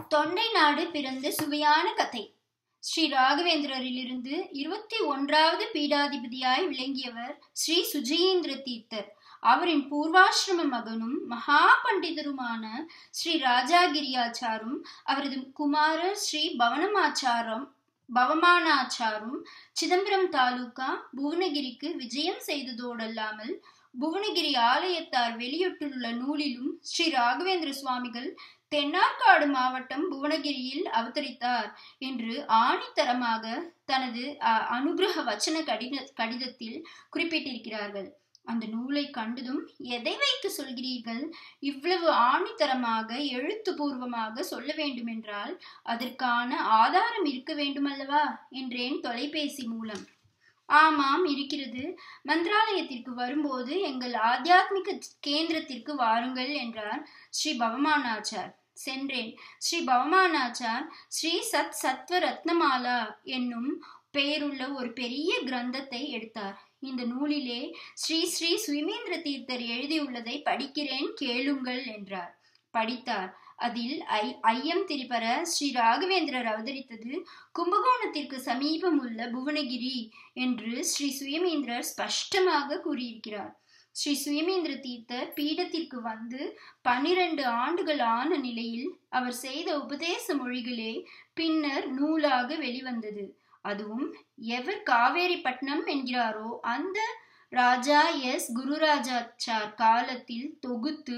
தொண்டை நாடு பிறந்த சுவையான கதை ஸ்ரீ ராகவேந்திரரிலிருந்து இருபத்தி ஒன்றாவது பீடாதிபதியாய் விளங்கியவர் ஸ்ரீ சுஜயேந்திர தீர்த்தர் அவரின் பூர்வாசிரம மகனும் மகா பண்டிதருமான ஸ்ரீ ராஜாகிரியாச்சாரும் அவரது குமாரர் ஸ்ரீ பவனமாச்சாரம் பவமானாச்சாரும் சிதம்பரம் தாலுகா புவனகிரிக்கு விஜயம் செய்ததோடல்லாமல் புவனகிரி ஆலயத்தார் வெளியிட்டுள்ள நூலிலும் ஸ்ரீ ராகவேந்திர சுவாமிகள் தென்னார்காடு மாவட்டம் புவனகிரியில் அவதரித்தார் என்று ஆணித்தரமாக தனது அனுகிரக வச்சன கடித கடிதத்தில் குறிப்பிட்டிருக்கிறார்கள் அந்த நூலை கண்டதும் எதை வைத்து சொல்கிறீர்கள் இவ்வளவு ஆணித்தரமாக எழுத்துப்பூர்வமாக சொல்ல வேண்டுமென்றால் அதற்கான ஆதாரம் இருக்க வேண்டுமல்லவா என்றேன் தொலைபேசி மூலம் ஆமாம் இருக்கிறது மந்திராலயத்திற்கு வரும்போது எங்கள் ஆத்தியாத்மிக கேந்திரத்திற்கு வாருங்கள் என்றார் ஸ்ரீ பவமானாச்சார் சென்றேன் ஸ்ரீ பவமானாச்சார் ஸ்ரீ சத் சத்வ ரத்னமாலா என்னும் பெயருள்ள ஒரு பெரிய கிரந்தத்தை எடுத்தார் இந்த நூலிலே ஸ்ரீ ஸ்ரீ சுயமேந்திர தீர்த்தர் எழுதியுள்ளதை படிக்கிறேன் கேளுங்கள் என்றார் படித்தார் அதில் ஐ ஐயம் திரிபர ஸ்ரீ ராகவேந்திரர் அவதரித்தது கும்பகோணத்திற்கு சமீபம் உள்ள புவனகிரி என்று ஸ்ரீ சுயமேந்திரர் ஸ்பஷ்டமாக கூறியிருக்கிறார் ஸ்ரீ சுயமேந்திர தீர்த்தர் பீடத்திற்கு வந்து பனிரெண்டு ஆண்டுகள் ஆன நிலையில் அவர் செய்த உபதேச மொழிகளே பின்னர் நூலாக வெளிவந்தது அதுவும் எவர் காவேரிப்பட்டினம் என்கிறாரோ அந்த ராஜா எஸ் குருராஜாச்சார் காலத்தில் தொகுத்து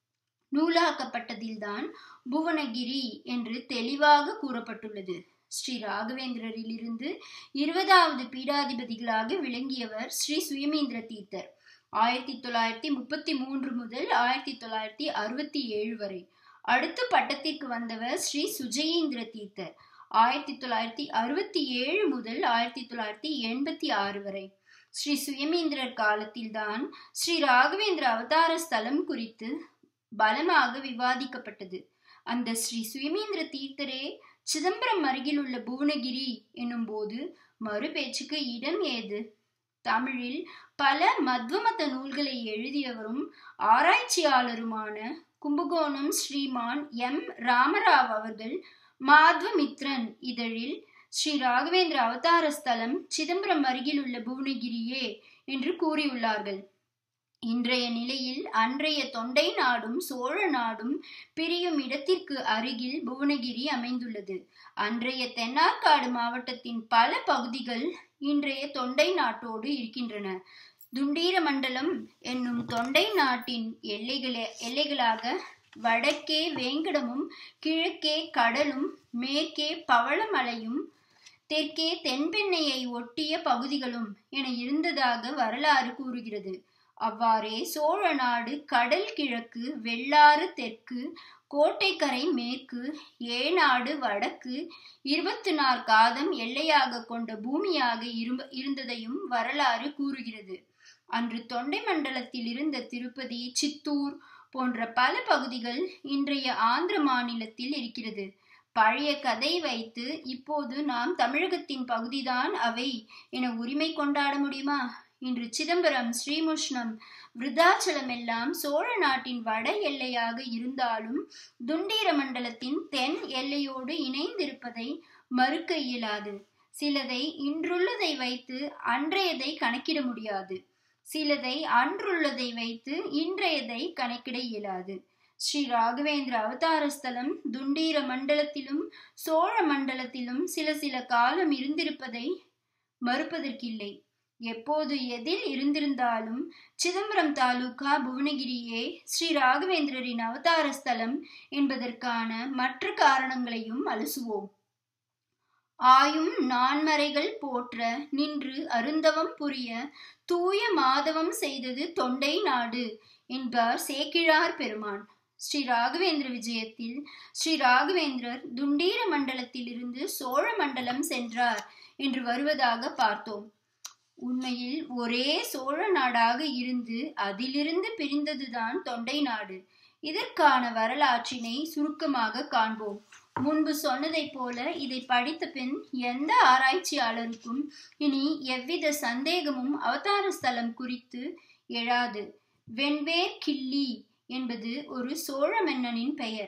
நூலாக்கப்பட்டதில்தான் புவனகிரி என்று தெளிவாக கூறப்பட்டுள்ளது ஸ்ரீ ராகவேந்திரரிலிருந்து இருபதாவது பீடாதிபதிகளாக விளங்கியவர் ஸ்ரீ சுயமேந்திர தீர்த்தர் ஆயிரத்தி தொள்ளாயிரத்தி முப்பத்தி மூன்று முதல் ஆயிரத்தி தொள்ளாயிரத்தி அறுபத்தி ஏழு வரை அடுத்து பட்டத்திற்கு வந்தவர் ஸ்ரீ சுஜயேந்திர தீர்த்தர் ஆயிரத்தி தொள்ளாயிரத்தி அறுபத்தி ஏழு முதல் ஆயிரத்தி தொள்ளாயிரத்தி எண்பத்தி ஆறு வரை ஸ்ரீ சுயமேந்திரர் காலத்தில்தான் ஸ்ரீ ராகவேந்திர அவதார ஸ்தலம் குறித்து பலமாக விவாதிக்கப்பட்டது அந்த ஸ்ரீ சுயமேந்திர தீர்த்தரே சிதம்பரம் அருகில் உள்ள புவனகிரி என்னும் போது மறு பேச்சுக்கு இடம் ஏது தமிழில் பல மத்வமத நூல்களை எழுதியவரும் ஆராய்ச்சியாளருமான கும்பகோணம் ஸ்ரீமான் எம் ராமராவ் அவர்கள் மாத்வமித்ரன் இதழில் ஸ்ரீ ராகவேந்திர அவதார ஸ்தலம் சிதம்பரம் அருகில் உள்ள புவனகிரியே என்று கூறியுள்ளார்கள் இன்றைய நிலையில் அன்றைய தொண்டை நாடும் சோழ நாடும் பிரியும் இடத்திற்கு அருகில் புவனகிரி அமைந்துள்ளது அன்றைய தென்னார்காடு மாவட்டத்தின் பல பகுதிகள் இன்றைய தொண்டை நாட்டோடு இருக்கின்றன துண்டீர மண்டலம் என்னும் தொண்டை நாட்டின் எல்லைகளே எல்லைகளாக வடக்கே வேங்கடமும் கிழக்கே கடலும் மேற்கே பவளமலையும் தெற்கே தென்பெண்ணையை ஒட்டிய பகுதிகளும் என இருந்ததாக வரலாறு கூறுகிறது அவ்வாறே சோழ நாடு கடல் கிழக்கு வெள்ளாறு தெற்கு கோட்டைக்கரை மேற்கு ஏநாடு வடக்கு இருபத்தி நாறு காதம் எல்லையாக கொண்ட பூமியாக இருந்ததையும் வரலாறு கூறுகிறது அன்று தொண்டை மண்டலத்தில் இருந்த திருப்பதி சித்தூர் போன்ற பல பகுதிகள் இன்றைய ஆந்திர மாநிலத்தில் இருக்கிறது பழைய கதை வைத்து இப்போது நாம் தமிழகத்தின் பகுதிதான் அவை என உரிமை கொண்டாட முடியுமா இன்று சிதம்பரம் ஸ்ரீமுஷ்ணம் விருதாச்சலம் எல்லாம் சோழ நாட்டின் வட எல்லையாக இருந்தாலும் துண்டீர மண்டலத்தின் தென் எல்லையோடு இணைந்திருப்பதை மறுக்க இயலாது சிலதை இன்றுள்ளதை வைத்து அன்றையதை கணக்கிட முடியாது சிலதை அன்றுள்ளதை வைத்து இன்றையதை கணக்கிட இயலாது ஸ்ரீ ராகவேந்திர அவதார ஸ்தலம் துண்டீர மண்டலத்திலும் சோழ மண்டலத்திலும் சில சில காலம் இருந்திருப்பதை மறுப்பதற்கில்லை எப்போது எதில் இருந்திருந்தாலும் சிதம்பரம் தாலுகா புவனகிரியே ஸ்ரீ ராகவேந்திரரின் அவதார ஸ்தலம் என்பதற்கான மற்ற காரணங்களையும் அலசுவோம் ஆயும் நான்மறைகள் போற்ற நின்று அருந்தவம் புரிய தூய மாதவம் செய்தது தொண்டை நாடு என்பார் சேக்கிழார் பெருமான் ஸ்ரீ ராகவேந்திர விஜயத்தில் ஸ்ரீ ராகவேந்திரர் துண்டீர மண்டலத்தில் இருந்து சோழ மண்டலம் சென்றார் என்று வருவதாக பார்த்தோம் உண்மையில் ஒரே சோழ நாடாக இருந்து அதிலிருந்து பிரிந்ததுதான் தொண்டை நாடு இதற்கான வரலாற்றினை சுருக்கமாக காண்போம் முன்பு சொன்னதைப் போல இதை படித்த பின் எந்த ஆராய்ச்சியாளருக்கும் இனி எவ்வித சந்தேகமும் அவதார ஸ்தலம் குறித்து எழாது வெண்வேர் கிள்ளி என்பது ஒரு சோழ மன்னனின் பெயர்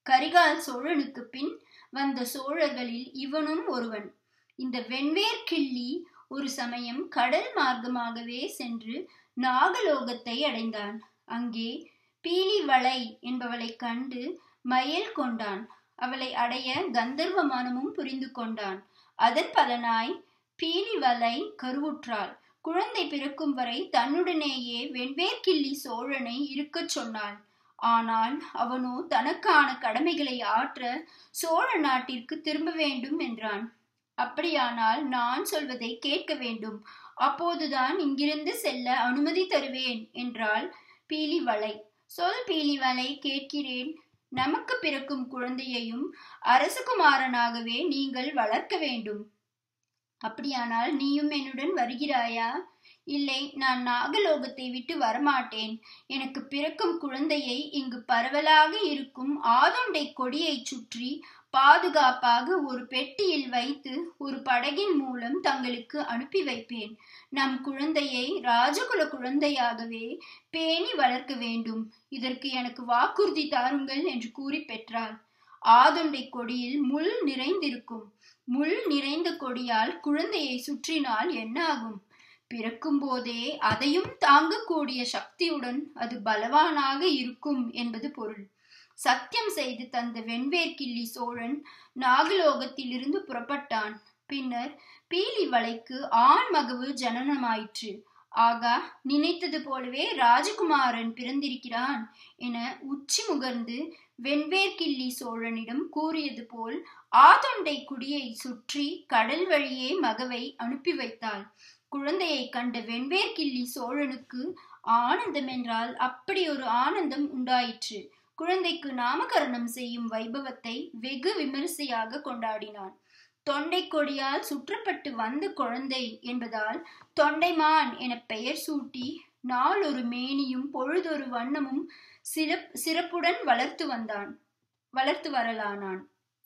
கரிகால் சோழனுக்கு பின் வந்த சோழர்களில் இவனும் ஒருவன் இந்த வெண்வேர் கிள்ளி ஒரு சமயம் கடல் மார்க்கமாகவே சென்று நாகலோகத்தை அடைந்தான் அங்கே பீலிவளை என்பவளை கண்டு மயல் கொண்டான் அவளை அடைய கந்தர்வ மனமும் புரிந்து கொண்டான் அதன் பலனாய் பீலிவலை கருவுற்றாள் குழந்தை பிறக்கும் வரை தன்னுடனேயே வெண்வேர்கிள்ளி சோழனை இருக்கச் சொன்னாள் ஆனால் அவனோ தனக்கான கடமைகளை ஆற்ற சோழ நாட்டிற்கு திரும்ப வேண்டும் என்றான் அப்படியானால் நான் சொல்வதை கேட்க வேண்டும் அப்போதுதான் இங்கிருந்து செல்ல அனுமதி தருவேன் என்றாள் பீலிவளை சொல் பீலிவளை கேட்கிறேன் நமக்கு பிறக்கும் குழந்தையையும் அரசகுமாரனாகவே நீங்கள் வளர்க்க வேண்டும் அப்படியானால் நீயும் என்னுடன் வருகிறாயா இல்லை நான் நாகலோகத்தை விட்டு வரமாட்டேன் எனக்கு பிறக்கும் குழந்தையை இங்கு பரவலாக இருக்கும் ஆதொண்டை கொடியை சுற்றி பாதுகாப்பாக ஒரு பெட்டியில் வைத்து ஒரு படகின் மூலம் தங்களுக்கு அனுப்பி வைப்பேன் நம் குழந்தையை ராஜகுல குழந்தையாகவே பேணி வளர்க்க வேண்டும் இதற்கு எனக்கு வாக்குறுதி தாருங்கள் என்று கூறி பெற்றாள் ஆதொண்டை கொடியில் முள் நிறைந்திருக்கும் முள் நிறைந்த கொடியால் குழந்தையை சுற்றினால் என்ன ஆகும் பிறக்கும் போதே அதையும் தாங்கக்கூடிய சக்தியுடன் அது பலவானாக இருக்கும் என்பது பொருள் சத்தியம் செய்து தந்த வெண்வேர்கிள்ளி சோழன் நாகலோகத்திலிருந்து புறப்பட்டான் பின்னர் பீலி வலைக்கு ஆண் மகவு ஜனனமாயிற்று ஆகா நினைத்தது போலவே ராஜகுமாரன் பிறந்திருக்கிறான் என உச்சி முகர்ந்து வெண்வேர்கிள்ளி சோழனிடம் கூறியது போல் ஆதொண்டை குடியை சுற்றி கடல் வழியே மகவை அனுப்பி வைத்தாள் குழந்தையை கண்ட வெண்வேர்கிள்ளி சோழனுக்கு ஆனந்தம் என்றால் அப்படி ஒரு ஆனந்தம் உண்டாயிற்று குழந்தைக்கு நாமகரணம் செய்யும் வைபவத்தை வெகு விமரிசையாக கொண்டாடினான் தொண்டை கொடியால் சுற்றப்பட்டு வந்த குழந்தை என்பதால் தொண்டைமான் என பெயர் சூட்டி நாளொரு மேனியும் பொழுதொரு வண்ணமும் சிறப் சிறப்புடன் வளர்த்து வந்தான் வளர்த்து வரலானான்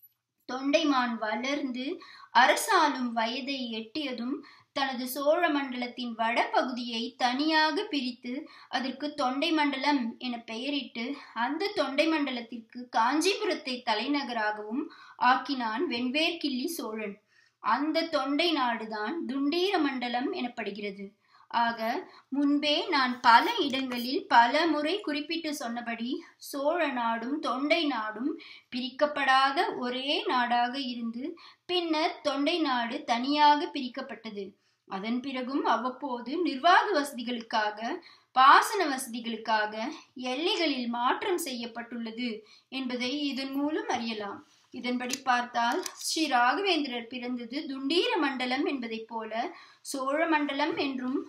தொண்டைமான் வளர்ந்து அரசாளும் வயதை எட்டியதும் தனது சோழ மண்டலத்தின் வடபகுதியை தனியாக பிரித்து அதற்கு தொண்டை மண்டலம் என பெயரிட்டு அந்த தொண்டை மண்டலத்திற்கு காஞ்சிபுரத்தை தலைநகராகவும் ஆக்கினான் வெண்வேர்கிள்ளி சோழன் அந்த தொண்டை நாடுதான் துண்டீர மண்டலம் எனப்படுகிறது ஆக முன்பே நான் பல இடங்களில் பல முறை குறிப்பிட்டு சொன்னபடி சோழ நாடும் தொண்டை நாடும் பிரிக்கப்படாத ஒரே நாடாக இருந்து பின்னர் தொண்டை நாடு தனியாக பிரிக்கப்பட்டது அதன் பிறகும் அவ்வப்போது நிர்வாக வசதிகளுக்காக பாசன வசதிகளுக்காக எல்லைகளில் மாற்றம் செய்யப்பட்டுள்ளது என்பதை இதன் மூலம் அறியலாம் இதன்படி பார்த்தால் ஸ்ரீ ராகவேந்திரர் பிறந்தது துண்டீர மண்டலம் என்பதைப் போல சோழ மண்டலம் என்றும்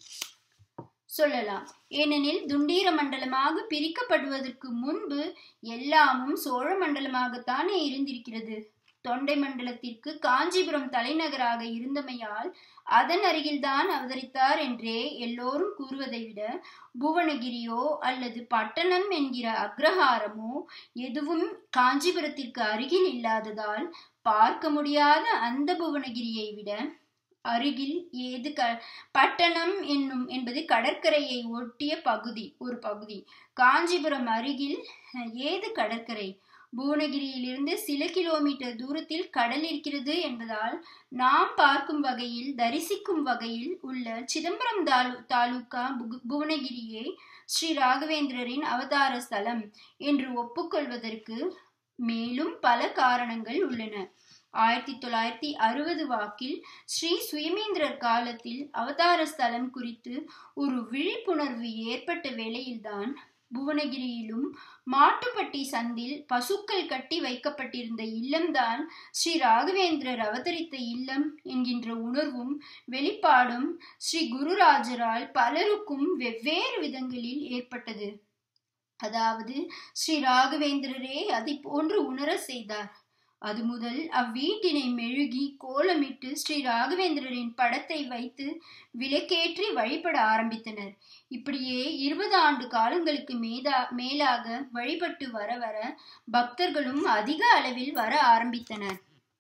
சொல்லலாம் ஏனெனில் துண்டீர மண்டலமாக பிரிக்கப்படுவதற்கு முன்பு எல்லாமும் சோழ மண்டலமாகத்தானே இருந்திருக்கிறது தொண்டை மண்டலத்திற்கு காஞ்சிபுரம் தலைநகராக இருந்தமையால் அதன் அருகில்தான் அவதரித்தார் என்றே எல்லோரும் கூறுவதை விட புவனகிரியோ அல்லது பட்டணம் என்கிற அக்ரஹாரமோ எதுவும் காஞ்சிபுரத்திற்கு அருகில் இல்லாததால் பார்க்க முடியாத அந்த புவனகிரியை விட அருகில் ஏது க பட்டணம் என்னும் என்பது கடற்கரையை ஒட்டிய பகுதி ஒரு பகுதி காஞ்சிபுரம் அருகில் ஏது கடற்கரை புவனகிரியிலிருந்து சில கிலோமீட்டர் தூரத்தில் கடல் இருக்கிறது என்பதால் நாம் பார்க்கும் வகையில் தரிசிக்கும் வகையில் உள்ள சிதம்பரம் தாலு தாலுகா புவனகிரியே ஸ்ரீ ராகவேந்திரரின் அவதார ஸ்தலம் என்று ஒப்புக்கொள்வதற்கு மேலும் பல காரணங்கள் உள்ளன ஆயிரத்தி தொள்ளாயிரத்தி அறுபது வாக்கில் ஸ்ரீ சுயமேந்திரர் காலத்தில் அவதார ஸ்தலம் குறித்து ஒரு விழிப்புணர்வு ஏற்பட்ட வேளையில்தான் புவனகிரியிலும் மாட்டுப்பட்டி சந்தில் பசுக்கள் கட்டி வைக்கப்பட்டிருந்த இல்லம்தான் ஸ்ரீ ராகவேந்திரர் அவதரித்த இல்லம் என்கின்ற உணர்வும் வெளிப்பாடும் ஸ்ரீ குருராஜரால் பலருக்கும் வெவ்வேறு விதங்களில் ஏற்பட்டது அதாவது ஸ்ரீ ராகவேந்திரரே அதை போன்று உணர செய்தார் அது முதல் அவ்வீட்டினை மெழுகி கோலமிட்டு ஸ்ரீ ராகவேந்திரரின் படத்தை வைத்து விளக்கேற்றி வழிபட ஆரம்பித்தனர் இப்படியே இருபது ஆண்டு காலங்களுக்கு மேதா மேலாக வழிபட்டு வர வர பக்தர்களும் அதிக அளவில் வர ஆரம்பித்தனர்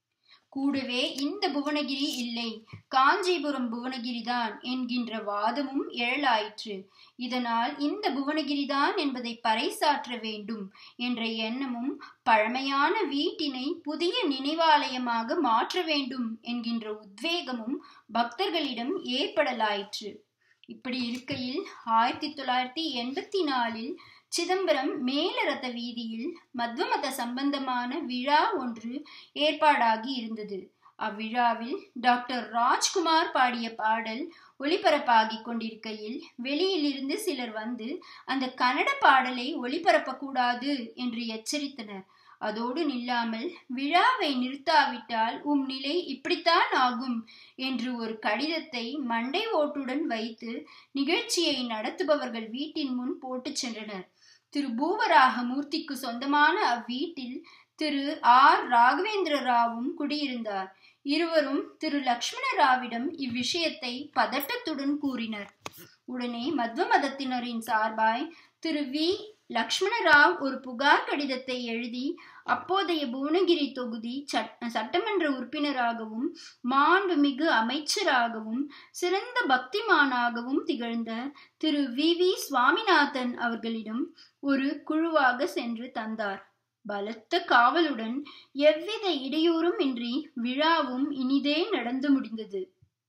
கூடவே இந்த புவனகிரி இல்லை காஞ்சிபுரம் புவனகிரிதான் என்கின்ற வாதமும் எழலாயிற்று இதனால் இந்த புவனகிரிதான் என்பதை பறைசாற்ற வேண்டும் என்ற எண்ணமும் பழமையான வீட்டினை புதிய நினைவாலயமாக மாற்ற வேண்டும் என்கின்ற உத்வேகமும் பக்தர்களிடம் ஏற்படலாயிற்று இப்படி இருக்கையில் ஆயிரத்தி தொள்ளாயிரத்தி எண்பத்தி நாலில் சிதம்பரம் மேலரத வீதியில் மத்வமத சம்பந்தமான விழா ஒன்று ஏற்பாடாகி இருந்தது அவ்விழாவில் டாக்டர் ராஜ்குமார் பாடிய பாடல் ஒளிபரப்பாகிக் கொண்டிருக்கையில் வெளியிலிருந்து சிலர் வந்து அந்த கன்னட பாடலை ஒளிபரப்பக்கூடாது என்று எச்சரித்தனர் அதோடு நில்லாமல் விழாவை நிறுத்தாவிட்டால் உம் நிலை இப்படித்தான் ஆகும் என்று ஒரு கடிதத்தை மண்டை ஓட்டுடன் வைத்து நிகழ்ச்சியை நடத்துபவர்கள் வீட்டின் முன் போட்டுச் சென்றனர் திரு பூவராக மூர்த்திக்கு சொந்தமான அவ்வீட்டில் திரு ஆர் ராகவேந்திர ராவும் குடியிருந்தார் இருவரும் திரு லக்ஷ்மண ராவிடம் இவ்விஷயத்தை பதட்டத்துடன் கூறினர் உடனே மத்வ மதத்தினரின் சார்பாய் திரு வி லக்ஷ்மணராவ் ஒரு புகார் கடிதத்தை எழுதி அப்போதைய புவனகிரி தொகுதி சட்டமன்ற உறுப்பினராகவும் மாண்புமிகு அமைச்சராகவும் சிறந்த பக்திமானாகவும் திகழ்ந்த திரு வி வி சுவாமிநாதன் அவர்களிடம் ஒரு குழுவாக சென்று தந்தார் பலத்த காவலுடன் எவ்வித இடையூறும் இன்றி விழாவும் இனிதே நடந்து முடிந்தது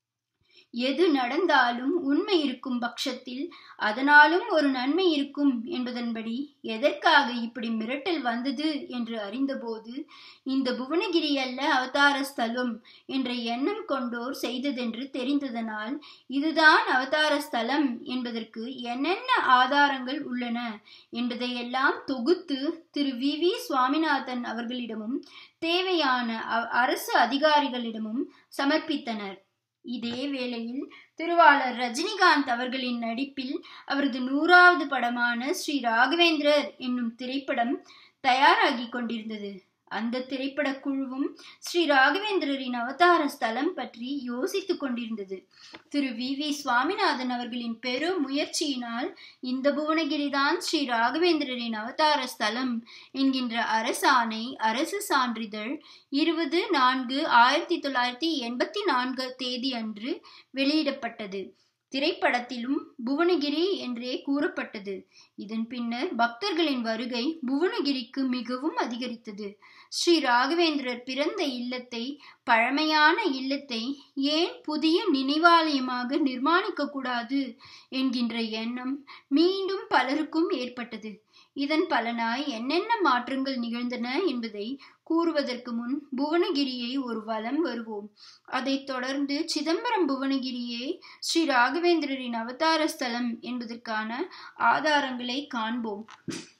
எது நடந்தாலும் உண்மை இருக்கும் பட்சத்தில் அதனாலும் ஒரு நன்மை இருக்கும் என்பதன்படி எதற்காக இப்படி மிரட்டல் வந்தது என்று அறிந்தபோது இந்த புவனகிரி அல்ல அவதார ஸ்தலம் என்ற எண்ணம் கொண்டோர் செய்ததென்று தெரிந்ததனால் இதுதான் அவதார ஸ்தலம் என்பதற்கு என்னென்ன ஆதாரங்கள் உள்ளன என்பதையெல்லாம் தொகுத்து திரு வி வி சுவாமிநாதன் அவர்களிடமும் தேவையான அரசு அதிகாரிகளிடமும் சமர்ப்பித்தனர் இதே வேளையில் திருவாளர் ரஜினிகாந்த் அவர்களின் நடிப்பில் அவரது நூறாவது படமான ஸ்ரீ ராகவேந்திரர் என்னும் திரைப்படம் தயாராகி கொண்டிருந்தது அந்த திரைப்பட குழுவும் ஸ்ரீ ராகவேந்திரரின் அவதார ஸ்தலம் பற்றி யோசித்துக் கொண்டிருந்தது திரு வி வி சுவாமிநாதன் அவர்களின் பெரும் முயற்சியினால் இந்த புவனகிரிதான் ஸ்ரீ ராகவேந்திரரின் அவதார ஸ்தலம் என்கின்ற அரசாணை அரசு சான்றிதழ் இருபது நான்கு ஆயிரத்தி தொள்ளாயிரத்தி எண்பத்தி நான்கு தேதி அன்று வெளியிடப்பட்டது திரைப்படத்திலும் புவனகிரி என்றே கூறப்பட்டது இதன் பின்னர் பக்தர்களின் வருகை புவனகிரிக்கு மிகவும் அதிகரித்தது ஸ்ரீ ராகவேந்திரர் பிறந்த இல்லத்தை பழமையான இல்லத்தை ஏன் புதிய நினைவாலயமாக நிர்மாணிக்க கூடாது என்கின்ற எண்ணம் மீண்டும் பலருக்கும் ஏற்பட்டது இதன் பலனாய் என்னென்ன மாற்றங்கள் நிகழ்ந்தன என்பதை கூறுவதற்கு முன் புவனகிரியை ஒரு வலம் வருவோம் அதைத் தொடர்ந்து சிதம்பரம் புவனகிரியே ஸ்ரீ ராகவேந்திரரின் அவதார ஸ்தலம் என்பதற்கான ஆதாரங்களை காண்போம்